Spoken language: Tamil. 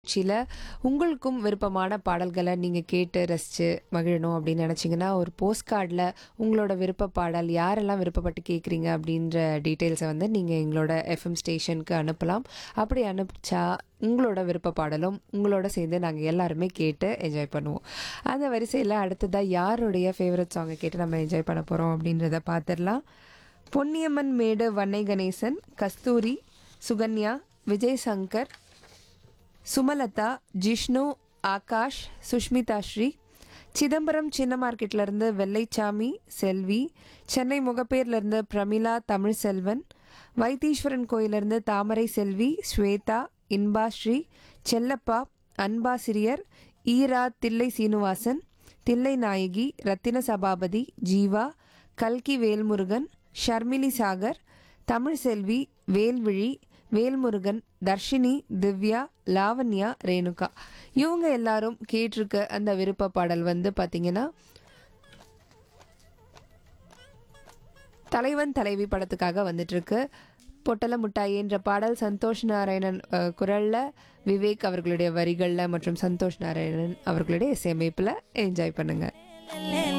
நிகழ்ச்சியில் உங்களுக்கும் விருப்பமான பாடல்களை நீங்கள் கேட்டு ரசித்து மகிழணும் அப்படின்னு நினச்சிங்கன்னா ஒரு போஸ்ட் கார்டில் உங்களோட விருப்ப பாடல் யாரெல்லாம் விருப்பப்பட்டு கேட்குறீங்க அப்படின்ற டீட்டெயில்ஸை வந்து நீங்கள் எங்களோட எஃப்எம் ஸ்டேஷனுக்கு அனுப்பலாம் அப்படி அனுப்பிச்சா உங்களோட விருப்ப பாடலும் உங்களோட சேர்ந்து நாங்கள் எல்லாருமே கேட்டு என்ஜாய் பண்ணுவோம் அந்த வரிசையில் அடுத்ததாக யாருடைய ஃபேவரட் சாங்கை கேட்டு நம்ம என்ஜாய் பண்ண போகிறோம் அப்படின்றத பார்த்துடலாம் பொன்னியம்மன் மேடு வன்னை கணேசன் கஸ்தூரி சுகன்யா விஜய் சங்கர் சுமலதா ஜிஷ்ணு ஆகாஷ் சுஷ்மிதா ஸ்ரீ சிதம்பரம் சின்ன மார்க்கெட்லேருந்து வெள்ளைச்சாமி செல்வி சென்னை முகப்பேர்லேருந்து பிரமிளா தமிழ் செல்வன் வைத்தீஸ்வரன் கோயிலிருந்து தாமரை செல்வி ஸ்வேதா இன்பா ஸ்ரீ செல்லப்பா அன்பாசிரியர் ஈரா தில்லை சீனிவாசன் தில்லை நாயகி ரத்தின சபாபதி ஜீவா கல்கி வேல்முருகன் ஷர்மிலி சாகர் தமிழ் செல்வி வேல்விழி வேல்முருகன் தர்ஷினி திவ்யா லாவண்யா ரேணுகா இவங்க எல்லாரும் கேட்டிருக்க அந்த விருப்ப பாடல் வந்து பார்த்தீங்கன்னா தலைவன் தலைவி படத்துக்காக வந்துட்டு இருக்கு பொட்டல முட்டாய் என்ற பாடல் சந்தோஷ் நாராயணன் அஹ், குரல்ல விவேக் அவர்களுடைய வரிகளில் மற்றும் சந்தோஷ் நாராயணன் அவர்களுடைய இசையமைப்பில் என்ஜாய் பண்ணுங்க